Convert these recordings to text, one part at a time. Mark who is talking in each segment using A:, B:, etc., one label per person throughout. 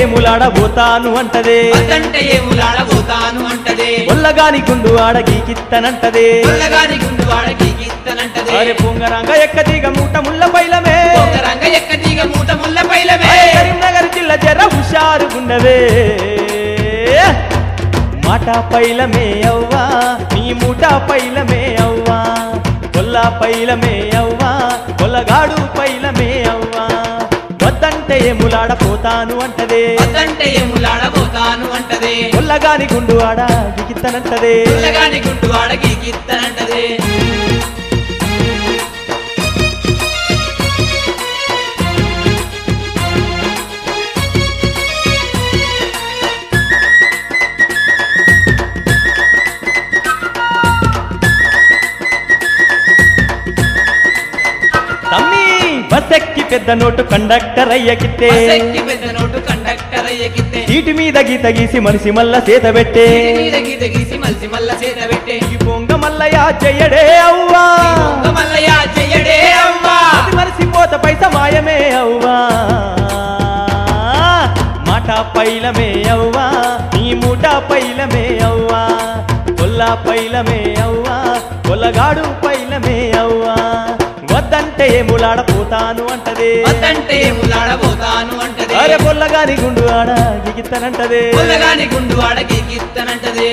A: ఏములాడబోతాను అంటదే
B: వద్దంటే ఏములాడబోతాను అంటదే
A: ఒల్లగాని గుండు ఆడ గీకిత్తనంటదే
B: పుల్లగాని గుండు వాడకి గీత్తనంటదే
A: అరే పొంగరంగ ఎక్కదిగ మూట ముళ్ళ పైలమే
B: ఒక రంగ ఎక్కతీగ మూట ముల్ల పైలమే
A: అరే కరీంనగర్ జిల్లా జర హుషారు గుండవే మాట పైలమే అవ్వా నీ మూట పైలమే అవ్వా కొల్ల పైలమే అవ్వా కొల్లగాడు పైలమే అవ్వా వద్దంటే ఏములాడపోతాను అంటదే
B: వద్దంటే ఏములాడబోతాను అంటదే
A: కొల్లగాని గుండు ఆడ దిగిత్తనంటదే
B: పుల్లగాని గుండు వాడకి గీత్తనంటదే
A: తమ్మి బస్సెక్కి పెద్ద నోటు కండక్టర్ అయ్యకిత్తే
B: బస్సెక్కి పెద్ద నోటు కండక్టర్ అయ్యకిత్తే
A: సీటు మీద గీత గీసి మనిషి మల్ల సేత పెట్టే
B: ఇంటి మీద గీత గీసి మలిసి మల్ల చేత పెట్టే
A: ఈ పొంగ మల్లయ్య చెయ్యడే అవ్వా
B: దొంగ మల్లయ్య చెయ్యడే అవ్వా
A: అది మరిసిపోత పైస మాయమే అవ్వా మాట పైలమే అవ్వా నీ మూట పైలమే అవ్వా కొల్ల పైలమే అవ్వా కొల్లగాడు పైలమే అవ్వా వద్దంటే ఏములాడపోతాను అంటదే
B: వద్దంటే ఏములాడబోతాను అంటదే
A: అరే పొల్లగాని గుండు ఆడ గిగిత్తనంటదే
B: పుల్లగాని గుండు వాడకి గీత్తనంటదే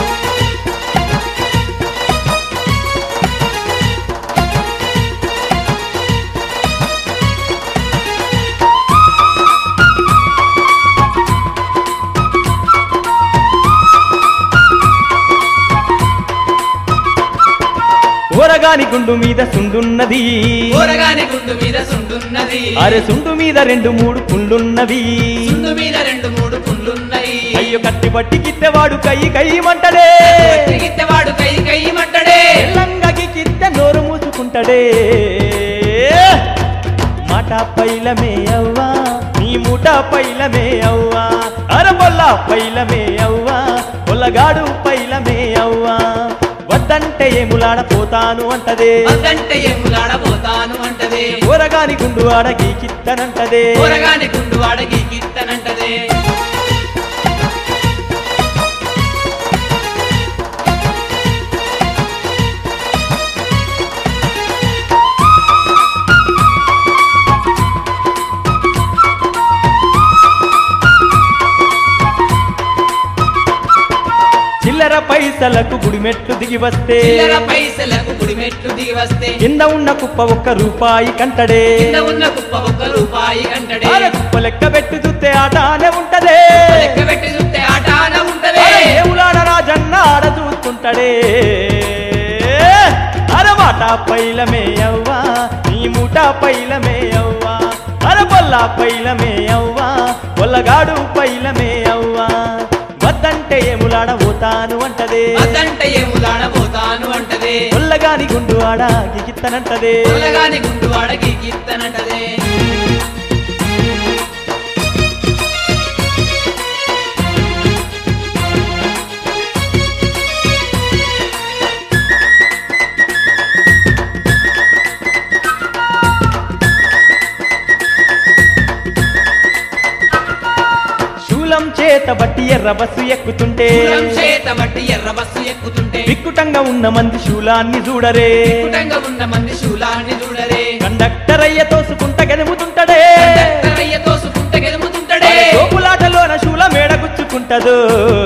A: ఊరగాని గుండు మీద సుండున్నది
B: ఊరగాని గుండు మీద సుండున్నది
A: అరే సుండు మీద రెండు మూడు పుండ్లున్నవి
B: సుండు మీద రెండు మూడు పుండ్లున్నాయి
A: అయ్యో కత్తి పట్టి గిత్తెవాడు కై కయ్యమంటడే
B: తిరిగిత్తేవాడు కై కై మంటడే
A: తెల్లంగకి గిత్తె నోరు మూసుకుంటడే మాట పైలమే అవ్వా నీ మూట పైలమే అవ్వా అరబొల్ల పైలమే అవ్వా పొల్లగాడు పైలమే అవ్వా వద్దంటే ఏములాడపోతాను అంటదే
B: వద్దంటే ఏములాడబోతాను అంటదే
A: ఊరగాని గుండు ఆడ గీకిత్తనంటదే
B: ఊరగాని గుండు వాడకి గీత్తనంటదే
A: చిల్లర పైసలకు గుడిమెట్లు దిగి వస్తే
B: చిల్లర పైసలకు గుడి మెట్లు దిగి వస్తే
A: కింద ఉన్న కుప్ప ఒక్క రూపాయి కంటడే
B: కింద ఉన్న కుప్ప ఒక్క రూపాయి కంటడే
A: అరే కుప్ప లెక్క పెట్టి చూస్తే ఆటానే ఉంటదే
B: లెక్క పెట్టి చూస్తే ఆటాన ఉంటదే
A: అరే ఏములాడ రాజన్న ఆడ చూస్తుంటడే అరమాట పైలమే అవ్వా నీ మూట పైలమే అవ్వా అరబొల్ల పైలమే అవ్వా పొల్లగాడు పైలమే అవ్వా వద్దంటే ఏములాడ పోతాను అంటదే
B: వద్దంటే ఏములాడబోతాను అంటదే
A: పొల్లగాని గుండు ఆడ గిగిత్తనంటదే
B: పుల్లగాని గుండు వాడకి గీత్తనంటదే
A: శూలం చేత బట్టి ఎర్ర బస్సు ఎక్కుతుంటే
B: కులం చేత బట్టి ఎర్ర బస్సు ఎక్కుతుంటే
A: విక్కుటంగా ఉన్న మంది శూలాన్ని చూడరే
B: కుటంగా ఉన్న మంది శూలాన్ని చూడరే
A: కండక్టర్ అయ్య తోసుకుంట గెలుముతుంటడే
B: కండక్టరయ్య తోసుకుంట గెలుముతుంటడే
A: తోపులాటలోన శూల మేడ గుచ్చుకుంటదు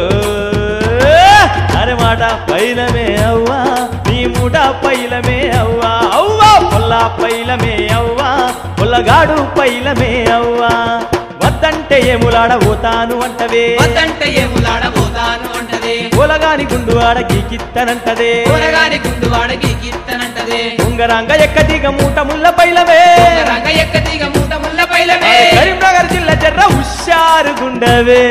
A: అరే మాట పైలమే అవ్వా నీ మూట పైలమే అవ్వా అవ్వా పొల్ల పైలమే అవ్వా పొల్లగాడు పైలమే అవ్వా వద్దంటే ఏములాడ పోతాను అంటవే
B: వద్దంటే ఏములాడబోతాను అంటదే
A: పొలగాని గుండు ఆడ గీకిత్తనంటదే
B: కూరగాని గుండు వాడకి గీత్తనంటదే
A: ఉంగరాంగ ఎక్కదిగ మూట ముళ్ళ పైలమే
B: రంగ ఎక్కతీగ మూట ముల్ల పైలమే
A: అరే కరీంనగర్ జిల్లా జర్ర హుషారు గుండవే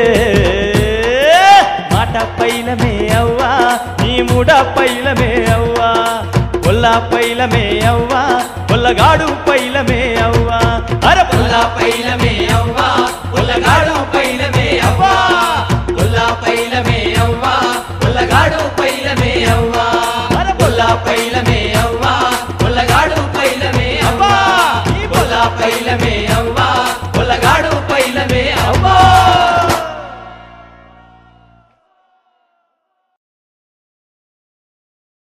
A: మాట పైలమే అవ్వా నీ మూడ పైలమే అవ్వా పొల్ల పైలమే అవ్వా పొల్లగాడు పైలమే అవ్వా అర
B: పుల్ల పైలమే అవ్వా పుల్లగాడు పైలమే అవ్వా పుల్ల పైలమే అవ్వా పుల్లగాడు పైలమే అవ్వా
A: అర
B: పుల్ల పైలమే